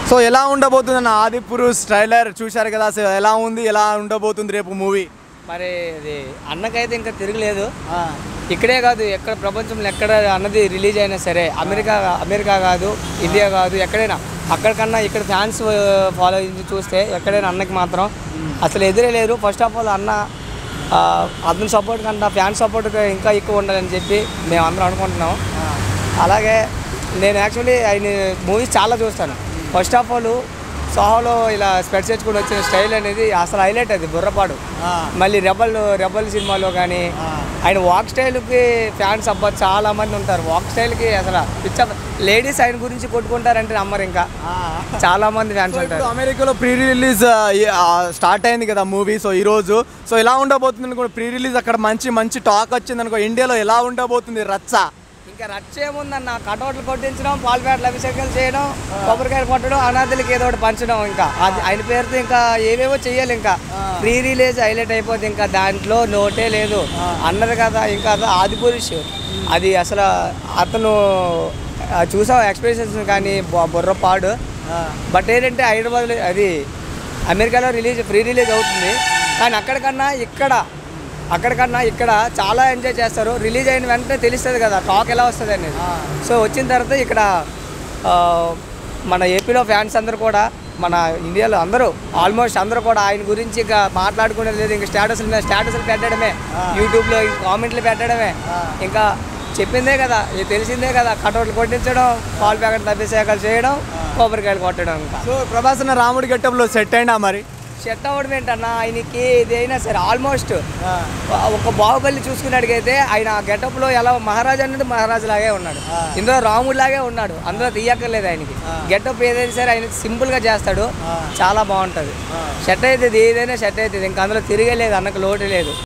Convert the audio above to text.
so ఎలా ఉండబోతుంది అన్న ఆది పురుష్ ట్రైలర్ చూశారు కదా అసలు ఎలా ఉంది ఎలా ఉండబోతుంది రేపు మూవీ మరి అది అన్నకైతే ఇంకా తిరగలేదు ఇక్కడే కాదు ఎక్కడ ప్రపంచంలో ఎక్కడ అన్నది రిలీజ్ అయినా సరే అమెరికా అమెరికా కాదు ఇండియా కాదు ఎక్కడైనా అక్కడికన్నా ఇక్కడ ఫ్యాన్స్ ఫాలో చూస్తే ఎక్కడైనా అన్నకి మాత్రం అసలు ఎదురే లేరు ఫస్ట్ ఆఫ్ ఆల్ అన్న ఆ, అతని సపోర్ట్ కన్నా ఫ్యాన్ సపోర్ట్ ఇంకా ఎక్కువ ఉండాలని చెప్పి మేము అందరం అనుకుంటున్నాం అలాగే నేను యాక్చువల్లీ ఆయన మూవీస్ చాలా చూస్తాను ఫస్ట్ ఆఫ్ ఆల్ సోహోలో ఇలా స్పెట్స్ తెచ్చుకుని వచ్చిన స్టైల్ అనేది అసలు హైలైట్ అది బుర్రపాడు మళ్ళీ రెబల్ రెబల్ సినిమాలో కానీ ఆయన వాక్ స్టైల్కి ఫ్యాన్స్ అబ్బా చాలా మంది ఉంటారు వాక్ స్టైల్కి అసలు పిచ్చ లేడీస్ ఆయన గురించి కొట్టుకుంటారంటే నమ్మరు ఇంకా చాలా మంది ఫ్యాన్స్ సో ఉంటారు ఇప్పుడు అమెరికాలో ప్రీ రిలీజ్ స్టార్ట్ అయింది కదా మూవీ సో ఈ రోజు సో ఎలా ఉండబోతుంది అనుకో ప్రీ రిలీజ్ అక్కడ మంచి మంచి టాక్ వచ్చింది అనుకో ఇండియాలో ఎలా ఉండబోతుంది రచ్చ ఇంకా రచ్చ ఏముందన్న కటౌట్లు కొట్టించడం పాలు ప్యాట్లు అభిషేకాలు చేయడం కొబ్బరికాయలు కొట్టడం అనాథులకి ఏదో ఒకటి పంచడం ఇంకా అది ఆయన పేరుతో ఇంకా ఏవేవో చెయ్యాలి ఇంకా ప్రీ రిలీజ్ హైలైట్ అయిపోతుంది ఇంకా దాంట్లో నోటే లేదు అన్నది కదా ఇంకా అది ఆది పురుష్ అది అసలు అతను ఆ చూసావు ఎక్స్ప్రెషన్స్ కానీ బు- బుర్రపాడు బట్ ఏంటంటే హైదరాబాద్ అది అమెరికాలో రిలీజ్ ఫ్రీ రిలీజ్ అవుతుంది కానీ అక్కడికన్నా ఇక్కడ అక్కడికన్నా ఇక్కడ చాలా ఎంజాయ్ చేస్తారు రిలీజ్ అయిన వెంటనే తెలుస్తుంది కదా టాక్ ఎలా వస్తుంది అనేది సో వచ్చిన తర్వాత ఇక్కడ ఆ, మన ఏపీలో ఫ్యాన్స్ అందరూ కూడా మన ఇండియాలో అందరూ ఆల్మోస్ట్ అందరూ కూడా ఆయన గురించి ఇంకా మాట్లాడుకునేది లేదు ఇంకా స్టేటస్ల మీద స్టేటస్లు పెట్టడమే యూట్యూబ్లో కామెంట్లు పెట్టడమే ఇంకా చెప్పిందే కదా ఇది తెలిసిందే కదా కటౌట్లు కొట్టించడం పాలు ప్యాకెట్ అభిషేకాలు చేయడం కొబ్బరికాయలు కొట్టడం ఇంకా సో ప్రభాస్ అన్న రాముడి గెటప్లో సెట్ అయినా మరి సెట్ అవ్వడం ఏంటన్నా ఆయనకి ఏదైనా సరే ఆల్మోస్ట్ ఒక బాహుబలి చూసుకున్నట్టుగైతే ఆయన గెటప్లో ఎలా మహారాజు అనేది మహారాజు లాగే ఉన్నాడు ఇందులో రాముడు లాగే ఉన్నాడు అందులో తీయక్కర్లేదు ఆయనకి గెటప్ ఏదైనా సరే ఆయన సింపుల్గా చేస్తాడు చాలా బాగుంటుంది సెట్ అవుతుంది ఏదైనా సెట్ అవుతుంది ఇంకా అందులో తిరిగే లేదు అన్నకు లోటు లేదు